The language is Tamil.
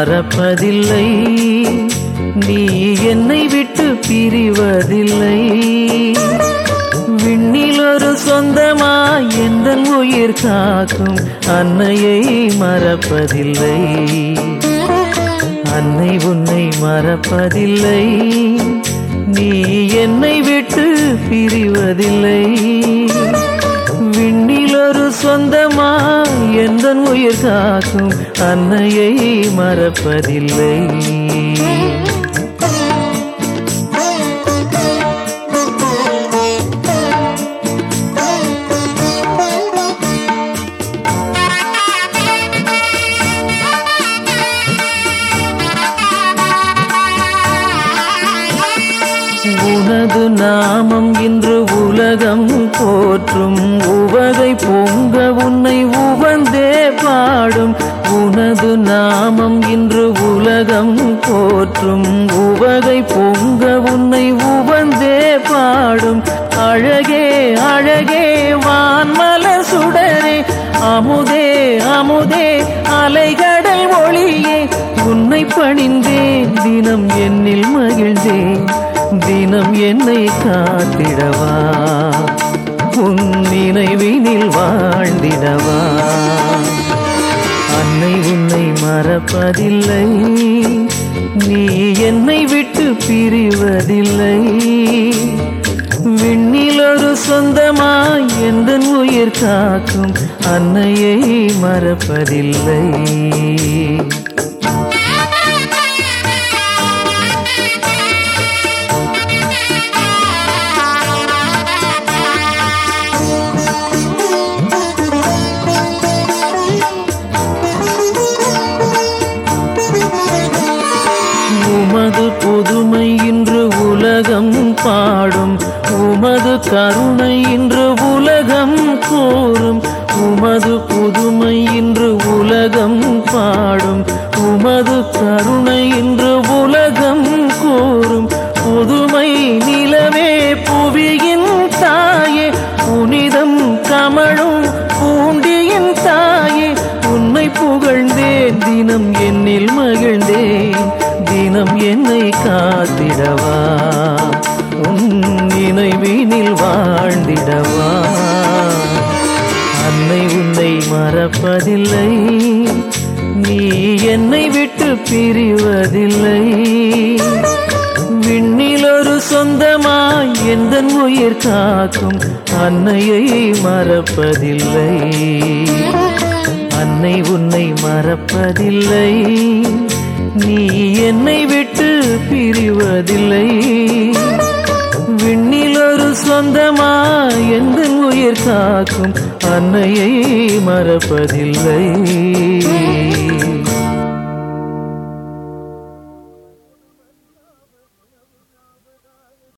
மறப்பதில்லை நீ என்னை விட்டு பிரிவதில்லை விண்ணில் ஒரு சொந்தமா எந்த உயிர் காக்கும் அன்னையை மறப்பதில்லை அன்னை உன்னை மறப்பதில்லை நீ என்னை விட்டு பிரிவதில்லை விண்ணில் ஒரு சொந்தமா எந்த உயிர் காக்கும் அன்னையை மறப்பதில்லை உனது நாமம் இன்று உலகம் போற்றும் உவகை பொங்க உன்னை உவந்தே பாடும் உனது நாமம் இன்று உலகம் போற்றும் உவகை பொங்க உன்னை உவந்தே பாடும் அழகே அழகே வான்மல சுடரே அமுதே அமுதே அலைகடல் ஒளியே உன்னை பணிந்தேன் தினம் என்னில் மகிழ்ந்தேன் தினம் என்னை காத்திடவா உன் நினைவினில் வாழ்ந்திடவா அன்னை உன்னை மறப்பதில்லை நீ என்னை விட்டு பிரிவதில்லை விண்ணில் ஒரு சொந்தமாய் எந்த உயிர் காக்கும் அன்னையை மறப்பதில்லை உமது புதுமை இன்று உலகம் பாடும் உமது கருணை இன்று உலகம் கூறும் உமது புதுமை இன்று உலகம் பாடும் உமது கருணை இன்று உலகம் கூறும் புதுமை நிலவே புவியின் தாயே புனிதம் கமழும் பூண்டியின் தாயே உன்னை புகழ்ந்தேன் தினம் என்னில் மகிழ்ந்தேன் தினம் என்னை காத்திடவா உன் நினைவினில் வாழ்ந்திடவா அன்னை உன்னை மறப்பதில்லை நீ என்னை விட்டு பிரிவதில்லை விண்ணில் ஒரு சொந்தமாய் எந்த உயிர் காக்கும் அன்னையை மறப்பதில்லை அன்னை உன்னை மறப்பதில்லை நீ என்னை விட்டு பிரிவதில்லை விண்ணில் ஒரு சொந்தமா எந்த உயிர் காக்கும் அன்னையை மறப்பதில்லை